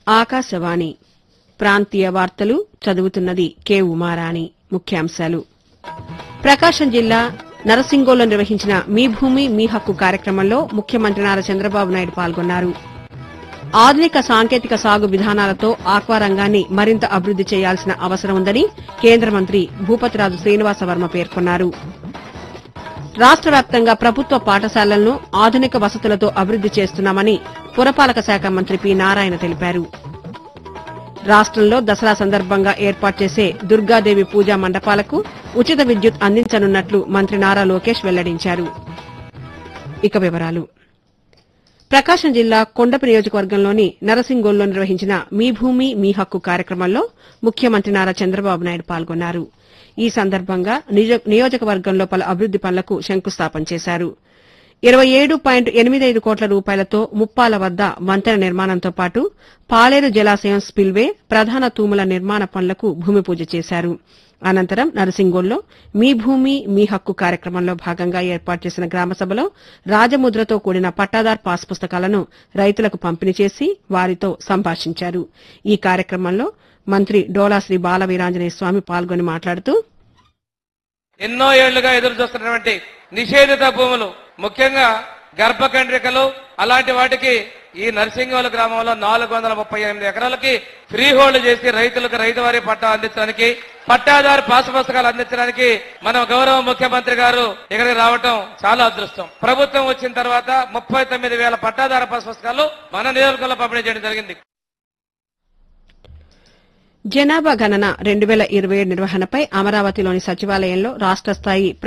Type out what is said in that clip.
ఆకాశవాణి ప్రాంతీయ వార్తలు చదువుతున్నది కె ఉమారాణి ముఖ్యాంశాలు ప్రకాశం జిల్లా నరసింగోలో నిర్వహించిన మీ భూమి మీ హక్కు కార్యక్రమంలో ముఖ్యమంత్రి నారా చంద్రబాబు నాయుడు పాల్గొన్నారు ఆధునిక సాంకేతిక సాగు విధానాలతో ఆక్వా రంగాన్ని మరింత అభివృద్ది చేయాల్సిన అవసరం ఉందని కేంద్ర మంత్రి భూపతిరాజు శ్రీనివాసవర్మ పేర్కొన్నారు రాష్ట వ్యాప్తంగా ప్రభుత్వ పాఠశాలలను ఆధునిక వసతులతో అభివృద్ది చేస్తున్నామని పురపాలక శాఖ మంత్రి పి నారాయణ తెలిపారు రాష్టంలో దసరా సందర్భంగా ఏర్పాటు చేసే దుర్గాదేవి పూజా మండపాలకు ఉచిత విద్యుత్ అందించనున్నట్లు మంత్రి నారా లోకేష్ వెల్లడించారు ఇక వివరాలు ప్రకాశం జిల్లా కొండపి నియోజకవర్గంలోని నరసింగోల్లో నిర్వహించిన మీ భూమి మీ హక్కు కార్యక్రమంలో ముఖ్యమంత్రి నారా చంద్రబాబు నాయుడు పాల్గొన్నారు ఈ సందర్భంగా నిజ- నియోజకవర్గంలో పలు అభివృద్ది పనులకు శంకుస్థాపన చేశారు ఇరవై ఏడు పాయింట్ ఎనిమిది ఐదు కోట్ల రూపాయలతో ముప్పాల వద్ద వంతెన నిర్మాణంతో పాటు పాలేరు జలాశయం స్పిల్వే ప్రధాన తూముల నిర్మాణ పనులకు భూమి పూజ చేశారు అనంతరం నరసింగోల్లో మీ భూమి మీ హక్కు కార్యక్రమంలో భాగంగా ఏర్పాటు చేసిన గ్రామసభలో రాజముద్రతో కూడిన పట్టాదార్ పాస్ పుస్తకాలను రైతులకు పంపిణీ చేసి వారితో సంభాషించారు ఈ కార్యక్రమంలో మంత్రి డోలా శ్రీ బాల వీరాంజనేయ స్వామి పాల్గొని మాట్లాడుతూ ఎన్నో ఏళ్లుగా ఎదురు చూస్తున్నటువంటి నిషేధిత భూములు ముఖ్యంగా గర్భకండ్రికలు అలాంటి వాటికి ఈ నర్సింగోలు గ్రామంలో నాలుగు వందల ముప్పై ఎనిమిది ఎకరాలకి ఫ్రీ హోల్డ్ చేసి రైతులకు రైతువారీ పట్టా అందించడానికి పట్టాదారు పాస్ పుస్తకాలు అందించడానికి మన గౌరవ ముఖ్యమంత్రి గారు ఇక్కడికి రావటం చాలా అదృష్టం ప్రభుత్వం వచ్చిన తర్వాత ముప్పై తొమ్మిది వేల పట్టాదారు పాస్ పుస్తకాలు మన నియోజకవర్గంలో పంపిణీ చేయడం జరిగింది జనాభా గణన రెండు వేల ఇరవై ఏడు నిర్వహణపై అమరావతిలోని సచివాలయంలో రాష్ట స్థాయి